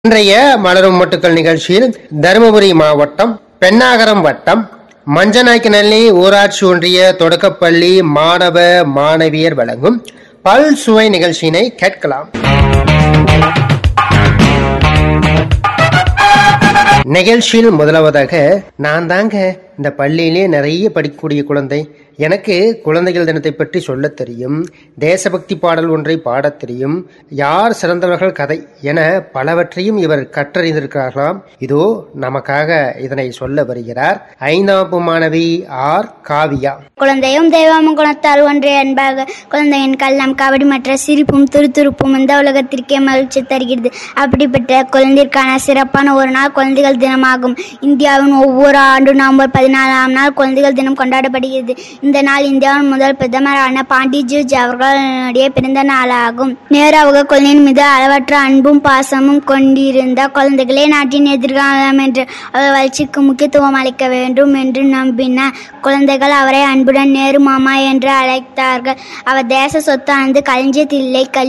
இன்றைய மலரும் மொட்டுக்கள் நிகழ்ச்சியில் தருமபுரி மாவட்டம் பெண்ணாகரம் வட்டம் மஞ்சநாய்க்கநல்லி ஊராட்சி ஒன்றிய தொடக்கப்பள்ளி மாணவ மாணவியர் வழங்கும் பல் சுவை நிகழ்ச்சியினை கேட்கலாம் நிகழ்ச்சியில் முதலாவதாக நான் தாங்க இந்த பள்ளியிலே நிறைய படிக்கக்கூடிய குழந்தை எனக்கு குழந்தைகள் தினத்தை பற்றி சொல்லத் தெரியும் தேசபக்தி பாடல் ஒன்றை பாடத் தெரியும் யார் சிறந்தவர்கள் கதை என பலவற்றையும் இவர் கற்றறிந்திருக்கிறார்களாம் இதோ நமக்காக இதனை சொல்ல வருகிறார் ஐந்தாம் மாணவி ஆர் காவியா குழந்தையும் தெய்வமும் குணத்தால் ஒன்றே அன்பாக குழந்தையின் கள்ளம் கபடி மற்ற சிரிப்பும் துருதுருப்பும் இந்த உலகத்திற்கே மகிழ்ச்சி தருகிறது அப்படிப்பட்ட குழந்தைக்கான சிறப்பான ஒரு நாள் குழந்தைகள் தினமாகும் இந்தியாவின் ஒவ்வொரு ஆண்டும் நவம்பர் பதினாலாம் நாள் குழந்தைகள் தினம் கொண்டாடப்படுகிறது இந்த நாள் இந்தியாவின் முதல் பிரதமரான பாண்டிஜி அவர்களுடைய பிறந்த நாளாகும் நேராக குழந்தையின் மீது அளவற்ற அன்பும் பாசமும் கொண்டிருந்த குழந்தைகளே நாட்டின் எதிர்காலம் என்று அவர் வளர்ச்சிக்கு முக்கியத்துவம் அளிக்க வேண்டும் என்று நம்பினார் குழந்தைகள் அவரை அன்புடன் நேரு மாமா என்று அழைத்தார்கள் அவர் தேச சொத்தானது களஞ்சியத்தில் இல்லை கல்வி